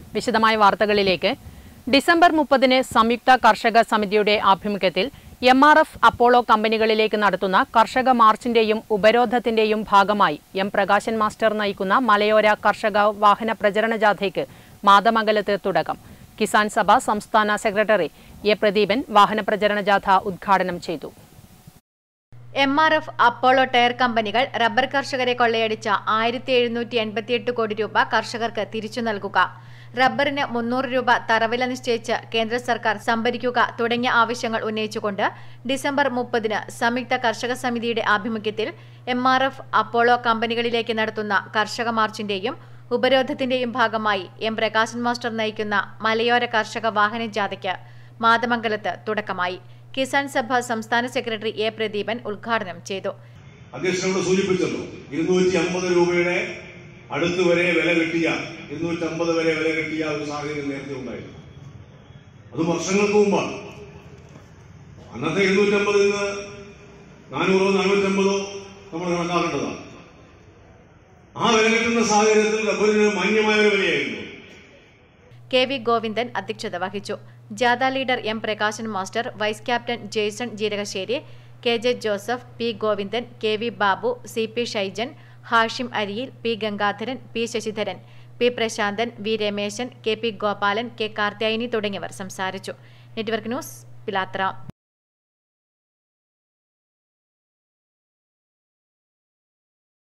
വിശദമായ വാർത്തകളിലേക്ക് ഡിസംബർ മുപ്പതിന് സംയുക്ത കർഷക സമിതിയുടെ ആഭിമുഖ്യത്തിൽ എം ആർ എഫ് അപ്പോളോ കമ്പനികളിലേക്ക് നടത്തുന്ന കർഷക മാർച്ചിന്റെയും ഉപരോധത്തിന്റെയും ഭാഗമായി എം പ്രകാശൻ മാസ്റ്റർ നയിക്കുന്ന മലയോര കർഷക വാഹന പ്രചരണ ജാഥയ്ക്ക് മാതമംഗലത്ത് തുടക്കം കിസാൻ സഭ സംസ്ഥാന സെക്രട്ടറി എ പ്രദീപൻ വാഹന പ്രചരണ ജാഥ ഉദ്ഘാടനം ചെയ്തു M R F Apollo tyre കമ്പനികൾ റബ്ബർ കർഷകരെ കൊള്ളയടിച്ച ആയിരത്തി എഴുന്നൂറ്റി എൺപത്തിയെട്ട് കോടി രൂപ കർഷകർക്ക് തിരിച്ചു നൽകുക റബ്ബറിന് മുന്നൂറ് രൂപ തറവില നിശ്ചയിച്ച് കേന്ദ്ര സർക്കാർ സംഭരിക്കുക തുടങ്ങിയ ആവശ്യങ്ങൾ ഉന്നയിച്ചുകൊണ്ട് ഡിസംബർ മുപ്പതിന് സംയുക്ത കർഷക സമിതിയുടെ ആഭിമുഖ്യത്തിൽ എം ആർ എഫ് അപ്പോളോ കമ്പനികളിലേക്ക് നടത്തുന്ന കർഷക മാർച്ചിന്റെയും ഉപരോധത്തിന്റെയും ഭാഗമായി എം പ്രകാശൻ മാസ്റ്റർ നയിക്കുന്ന മലയോര കർഷക വാഹന ജാഥയ്ക്ക് മാതമംഗലത്ത് തുടക്കമായി കിസാൻ സഭ സംസ്ഥാന സെക്രട്ടറി എ പ്രദീപൻ ഉദ്ഘാടനം ചെയ്തു അധ്യക്ഷനോട് സൂചിപ്പിച്ചല്ലോ ഇരുന്നൂറ്റി അമ്പത് രൂപയുടെ അടുത്ത് വരെ വില കിട്ടിയ ഇരുന്നൂറ്റി അമ്പത് വരെ വില കിട്ടിയ ഒരു സാഹചര്യം നേരത്തെ ഉണ്ടായിരുന്നു അത് വർഷങ്ങൾക്ക് മുമ്പാണ് അന്നത്തെ ഇരുന്നൂറ്റമ്പതിൽ നിന്ന് നാനൂറോ നാനൂറ്റമ്പതോ നമ്മൾ കണക്കാക്കേണ്ടതാണ് ആ വില കിട്ടുന്ന സാഹചര്യത്തിൽ റബ്ബറിന് മാന്യമായ ഒരു വിലയായിരുന്നു കെ വി ഗോവിന്ദൻ അധ്യക്ഷത വഹിച്ചു ജാഥ leader M Prakashan master vice captain Jaison Jeerakassery K J Joseph P Govindan K V Babu C P Shaijan Hashim Ariyil P Gangadharan P Sasidharan P Prasanthan V Rameshan K P Gopalan K Karthyayani തുടങ്ങിയവർ സംസാരിച്ചു നെറ്റ്വർക്ക് ന്യൂസ് പിലാത്ര